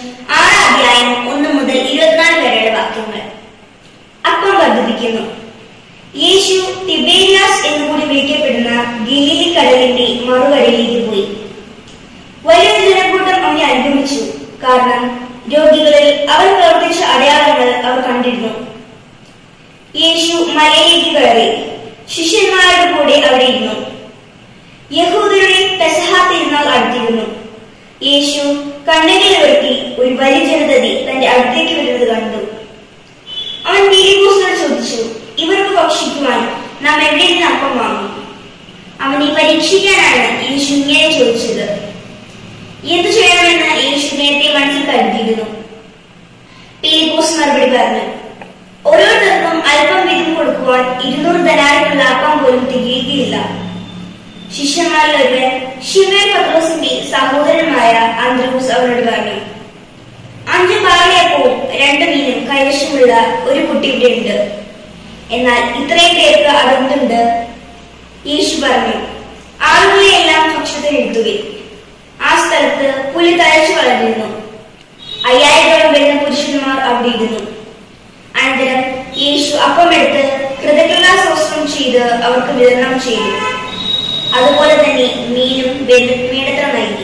ആറാം അധ്യായം ഒന്ന് മുതൽ ഇരുപത്തിനാല് വരെയുള്ള വാക്യങ്ങൾ അപ്പം വർദ്ധിപ്പിക്കുന്നു യേശു തിബേരിയാസ് എന്നുകൂടി വിളിക്കപ്പെടുന്ന ഗലീലി കടലിന്റെ മറുകരയിലേക്ക് പോയി വലിയൊരു ജനക്കൂട്ടം അവനെ അനുഗമിച്ചു കാരണം രോഗികളിൽ അവൻ പ്രവർത്തിച്ച അടയാളങ്ങൾ അവർ കണ്ടിരുന്നു യേശു മലയിലേക്ക് കയറി ശിഷ്യന്മാരുടെ കൂടെ അവിടെ ഇരുന്നു യഹൂദരുടെ പെസഹ തിരുനാൾ അടുത്തിരുന്നു യേശു കണ്ണുകൾ ഉയർത്തി ഒരു വലിയ ജനതതി തന്റെ അടുത്തേക്ക് വരുന്നത് കണ്ടു അവൻ പീലിപ്പോസിനോട് ചോദിച്ചു ഇവർക്ക് ഭക്ഷിക്കുവാൻ നാം എവിടെ നിന്ന് അപ്പം വാങ്ങും അവനെ പരീക്ഷിക്കാനാണ് യേശു ഇങ്ങനെ ചോദിച്ചത് എന്തു ചെയ്യണമെന്ന് യേശു നേരത്തെ മനസ്സിൽ കരുതിയിരുന്നു പീലിപ്പോസ് മറുപടി പറഞ്ഞു ഓരോരുത്തർക്കും അല്പം വീതം കൊടുക്കുവാൻ ഇരുന്നൂറ് ധനാരമുള്ള അപ്പം പോലും തികയുകയില്ല ശിഷ്യന്മാരിൽ ഒരുവൻ ഷിമേൻ പത്രോസിന്റെ സഹോദരനായ അന്ത്രൂസ് അവനോട് പറഞ്ഞു അഞ്ചു പാറയപ്പവും രണ്ടു മീനും കൈവശമുള്ള ഒരു കുട്ടി ഇവിടെ ഉണ്ട് എന്നാൽ ഇത്രയും പേർക്ക് അതെന്തുണ്ട് യേശു പറഞ്ഞു ആളുകളെയെല്ലാം ഭക്ഷണത്തിന് എഴുത്തുകയും ആ സ്ഥലത്ത് പുലി തഴച്ചു വളർന്നിരുന്നു അയ്യായിരോളം വരുന്ന പുരുഷന്മാർ അവിടെ ഇരുന്നു അനന്തരം യേശു അപ്പമെടുത്ത് കൃതജ്ഞതാസ്തോത്രം ചെയ്ത് അവർക്ക് വിതരണം ചെയ്തു അതുപോലെ തന്നെ മീനും വേണ്ടത്ര നൽകി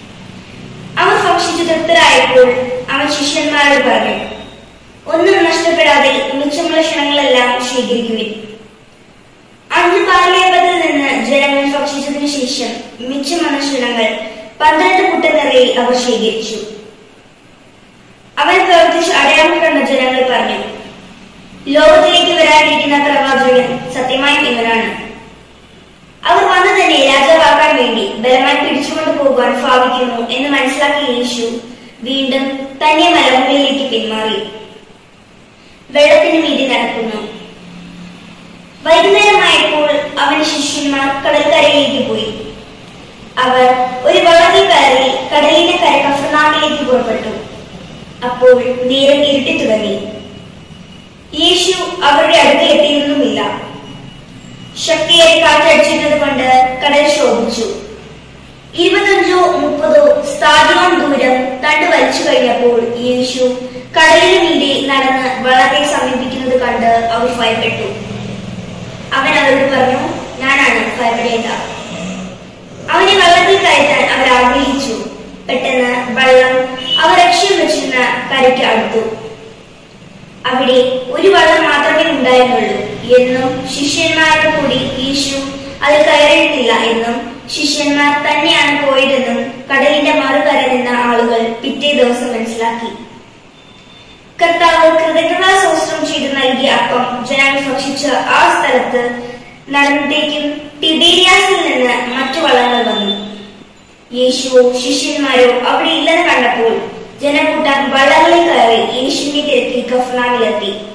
അവർ ഭക്ഷിച്ചു തൃപ്തരായപ്പോൾ അവൻ ശിഷ്യന്മാരോട് പറഞ്ഞു ഒന്നും നഷ്ടപ്പെടാതെ മിച്ചമുള്ള ക്ഷണങ്ങളെല്ലാം സ്വീകരിക്കുവിൻ അഞ്ച് പാലയപ്പത്തിൽ നിന്ന് ജനങ്ങൾ ഭക്ഷിച്ചതിനു ശേഷം മിച്ചം വന്ന ക്ഷണങ്ങൾ പന്ത്രണ്ട് കുട്ട നിറയെ അവർ സ്വീകരിച്ചു അവൻ പ്രവർത്തിച്ച് അടയാളം കണ്ട ജനങ്ങൾ പറഞ്ഞു ലോകത്തിലേക്ക് വരാനിരിക്കുന്ന പ്രവാചകൻ സത്യമായും ഇവനാണ് അവർ വന്നു തന്നെ രാജാവാക്കാൻ വേണ്ടി ബലമായി പിടിച്ചുകൊണ്ട് പോകുവാൻ ഭാവിക്കുന്നു എന്ന് മനസ്സിലാക്കിയ യേശു വീണ്ടും തന്നെ മലമുകളിലേക്ക് പിന്മാറി വെള്ളത്തിന് മീതി നടക്കുന്നു വൈകുന്നേരമായപ്പോൾ അവന്റെ ശിഷ്യന്മാർ കടൽക്കരയിലേക്ക് പോയി അവർ ഒരു വള്ളത്തിൽ കയറി കടലിന്റെ കര കഫർനാമിലേക്ക് പുറപ്പെട്ടു അപ്പോൾ നേരം ഇരുട്ടി തുടങ്ങി യേശു അവരുടെ അടുത്ത് എത്തിയിരുന്നുമില്ല ശക്തിയായി കാറ്റടിച്ചിരുന്നത് കൊണ്ട് കടൽ ശോഭിച്ചു ഇരുപത്തഞ്ചോ മുപ്പതോ സ്ഥാപിയോൺ ദൂരം തണ്ട് വലിച്ചു കഴിഞ്ഞപ്പോൾ യേശു കടലിന് മീതെ നടന്ന് വള്ളത്തെ സമീപിക്കുന്നത് കണ്ട് അവർ ഭയപ്പെട്ടു അവൻ അവരോട് പറഞ്ഞു ഞാനാണ് ഭയപ്പെടേണ്ട അവനെ വെള്ളത്തിൽ കയറ്റാൻ അവർ ആഗ്രഹിച്ചു പെട്ടെന്ന് വെള്ളം അവർ ലക്ഷ്യം വെച്ചിരുന്ന കരയ്ക്ക് അടുത്തു അവിടെ ഒരു വള്ളം മാത്രമേ ഉണ്ടായിരുന്നുള്ളൂ എന്നും ശിഷ്യന്മാരുടെ കൂടി യേശു അതിൽ കയറിയിട്ടില്ല എന്നും ശിഷ്യന്മാർ തന്നെയാണ് പോയതെന്നും കടലിന്റെ മറുകര നിന്ന ആളുകൾ പിറ്റേ ദിവസം മനസ്സിലാക്കി കർത്താവ് കൃതജ്ഞതാസോസ്ത്രം ചെയ്ത് നൽകിയ അപ്പം ജനങ്ങൾ ഭക്ഷിച്ച ആ സ്ഥലത്ത് നടന്നത്തേക്കും ടിബേരിയാസിൽ നിന്ന് മറ്റു വള്ളങ്ങൾ വന്നു യേശുവോ ശിഷ്യന്മാരോ അവിടെ ഇല്ലെന്ന് കണ്ടപ്പോൾ ജനക്കൂട്ടം വള്ളങ്ങളിൽ കയറി യേശുവിനെ തിരക്കി ഗഫ്നാവിലെത്തി